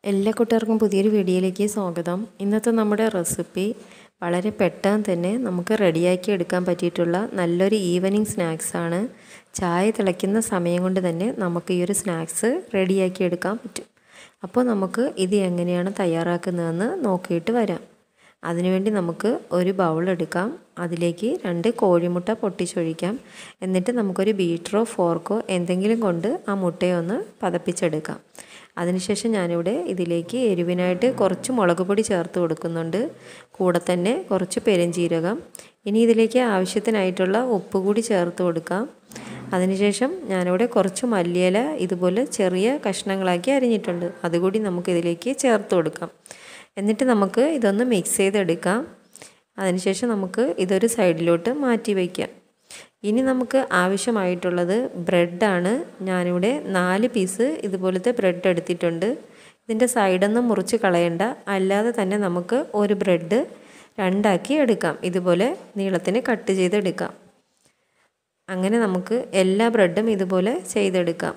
എല്ലാ കൂട്ടുകാർക്കും പുതിയൊരു വീഡിയോയിലേക്ക് സ്വാഗതം ഇന്നത്തെ നമ്മുടെ റെസിപ്പി വളരെ പെട്ടെന്ന് തന്നെ നമുക്ക് റെഡിയാക്കി എടുക്കാൻ പറ്റിയിട്ടുള്ള നല്ലൊരു ഈവനിങ് സ്നാക്സാണ് ചായ തിളയ്ക്കുന്ന സമയം കൊണ്ട് തന്നെ നമുക്ക് ഈ ഒരു സ്നാക്സ് റെഡിയാക്കി എടുക്കാൻ പറ്റും അപ്പോൾ നമുക്ക് ഇത് എങ്ങനെയാണ് തയ്യാറാക്കുന്നതെന്ന് നോക്കിയിട്ട് വരാം അതിനുവേണ്ടി നമുക്ക് ഒരു ബൗൾ എടുക്കാം അതിലേക്ക് രണ്ട് കോഴിമുട്ട പൊട്ടിച്ചൊഴിക്കാം എന്നിട്ട് നമുക്കൊരു ബീറ്ററോ ഫോർക്കോ എന്തെങ്കിലും കൊണ്ട് ആ മുട്ടയെ ഒന്ന് പതപ്പിച്ചെടുക്കാം അതിനുശേഷം ഞാനിവിടെ ഇതിലേക്ക് എരിവിനായിട്ട് കുറച്ച് മുളക് പൊടി ചേർത്ത് കൊടുക്കുന്നുണ്ട് കൂടെ തന്നെ കുറച്ച് പെരുംജീരകം ഇനി ഇതിലേക്ക് ആവശ്യത്തിനായിട്ടുള്ള ഉപ്പ് കൂടി ചേർത്ത് കൊടുക്കാം അതിനുശേഷം ഞാനിവിടെ കുറച്ച് മല്ലിയില ഇതുപോലെ ചെറിയ കഷ്ണങ്ങളാക്കി അരിഞ്ഞിട്ടുണ്ട് അതുകൂടി നമുക്കിതിലേക്ക് ചേർത്ത് കൊടുക്കാം എന്നിട്ട് നമുക്ക് ഇതൊന്ന് മിക്സ് ചെയ്തെടുക്കാം അതിനുശേഷം നമുക്ക് ഇതൊരു സൈഡിലോട്ട് മാറ്റി വയ്ക്കാം ഇനി നമുക്ക് ആവശ്യമായിട്ടുള്ളത് ബ്രെഡാണ് ഞാനിവിടെ നാല് പീസ് ഇതുപോലത്തെ ബ്രെഡ് എടുത്തിട്ടുണ്ട് ഇതിൻ്റെ സൈഡൊന്നും മുറിച്ച് കളയണ്ട അല്ലാതെ തന്നെ നമുക്ക് ഒരു ബ്രെഡ് രണ്ടാക്കി എടുക്കാം ഇതുപോലെ നീളത്തിന് കട്ട് ചെയ്തെടുക്കാം അങ്ങനെ നമുക്ക് എല്ലാ ബ്രെഡും ഇതുപോലെ ചെയ്തെടുക്കാം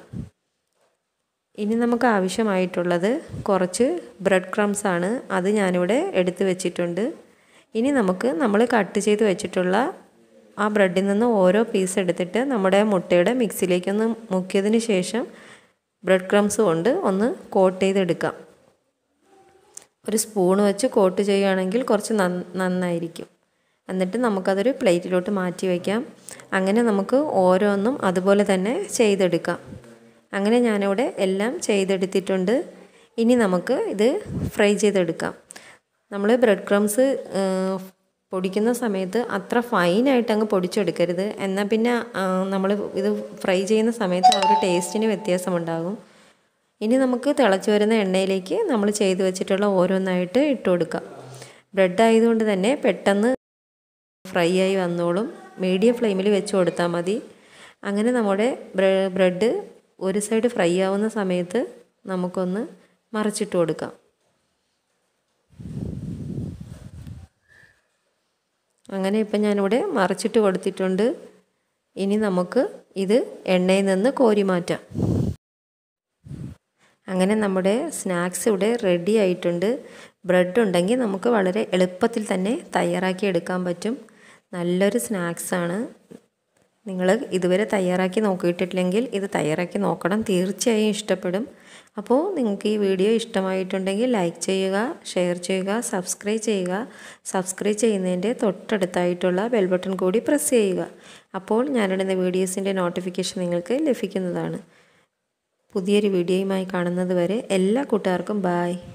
ഇനി നമുക്ക് ആവശ്യമായിട്ടുള്ളത് കുറച്ച് ബ്രെഡ് ക്രംസ് ആണ് അത് ഞാനിവിടെ എടുത്ത് വെച്ചിട്ടുണ്ട് ഇനി നമുക്ക് നമ്മൾ കട്ട് ചെയ്ത് വെച്ചിട്ടുള്ള ആ ബ്രെഡിൽ നിന്ന് ഓരോ പീസ് എടുത്തിട്ട് നമ്മുടെ മുട്ടയുടെ മിക്സിയിലേക്കൊന്ന് മുക്കിയതിന് ശേഷം ബ്രെഡ് ക്രംസ് കൊണ്ട് ഒന്ന് കോട്ട് ചെയ്തെടുക്കാം ഒരു സ്പൂൺ വെച്ച് കോട്ട് ചെയ്യുകയാണെങ്കിൽ കുറച്ച് നന്നായിരിക്കും എന്നിട്ട് നമുക്കതൊരു പ്ലേറ്റിലോട്ട് മാറ്റി വയ്ക്കാം അങ്ങനെ നമുക്ക് ഓരോന്നും അതുപോലെ തന്നെ ചെയ്തെടുക്കാം അങ്ങനെ ഞാനിവിടെ എല്ലാം ചെയ്തെടുത്തിട്ടുണ്ട് ഇനി നമുക്ക് ഇത് ഫ്രൈ ചെയ്തെടുക്കാം നമ്മൾ ബ്രെഡ് ക്രംസ് പൊടിക്കുന്ന സമയത്ത് അത്ര ഫൈനായിട്ട് അങ്ങ് പൊടിച്ചെടുക്കരുത് എന്നാൽ പിന്നെ നമ്മൾ ഇത് ഫ്രൈ ചെയ്യുന്ന സമയത്ത് ആ ഒരു ടേസ്റ്റിന് വ്യത്യാസമുണ്ടാകും ഇനി നമുക്ക് തിളച്ച് വരുന്ന എണ്ണയിലേക്ക് നമ്മൾ ചെയ്ത് വെച്ചിട്ടുള്ള ഓരോന്നായിട്ട് ഇട്ട് കൊടുക്കാം ബ്രെഡ് ആയതുകൊണ്ട് തന്നെ പെട്ടെന്ന് ഫ്രൈ ആയി വന്നോളും മീഡിയം ഫ്ലെയിമിൽ വെച്ച് കൊടുത്താൽ മതി അങ്ങനെ നമ്മുടെ ബ്രെഡ് ഒരു സൈഡ് ഫ്രൈ ആവുന്ന സമയത്ത് നമുക്കൊന്ന് മറിച്ചിട്ട് കൊടുക്കാം അങ്ങനെ ഇപ്പം ഞാനിവിടെ മറിച്ചിട്ട് കൊടുത്തിട്ടുണ്ട് ഇനി നമുക്ക് ഇത് എണ്ണയിൽ നിന്ന് കോരി മാറ്റാം അങ്ങനെ നമ്മുടെ സ്നാക്സ് ഇവിടെ റെഡി ആയിട്ടുണ്ട് ബ്രെഡ് ഉണ്ടെങ്കിൽ നമുക്ക് വളരെ എളുപ്പത്തിൽ തന്നെ തയ്യാറാക്കി എടുക്കാൻ പറ്റും നല്ലൊരു സ്നാക്സാണ് നിങ്ങൾ ഇതുവരെ തയ്യാറാക്കി നോക്കിയിട്ടില്ലെങ്കിൽ ഇത് തയ്യാറാക്കി നോക്കണം തീർച്ചയായും ഇഷ്ടപ്പെടും അപ്പോൾ നിങ്ങൾക്ക് ഈ വീഡിയോ ഇഷ്ടമായിട്ടുണ്ടെങ്കിൽ ലൈക്ക് ചെയ്യുക ഷെയർ ചെയ്യുക സബ്സ്ക്രൈബ് ചെയ്യുക സബ്സ്ക്രൈബ് ചെയ്യുന്നതിൻ്റെ തൊട്ടടുത്തായിട്ടുള്ള ബെൽ ബട്ടൺ കൂടി പ്രസ് ചെയ്യുക അപ്പോൾ ഞാനിടുന്ന വീഡിയോസിൻ്റെ നോട്ടിഫിക്കേഷൻ നിങ്ങൾക്ക് ലഭിക്കുന്നതാണ് പുതിയൊരു വീഡിയോയുമായി കാണുന്നത് വരെ എല്ലാ കൂട്ടുകാർക്കും ബായ്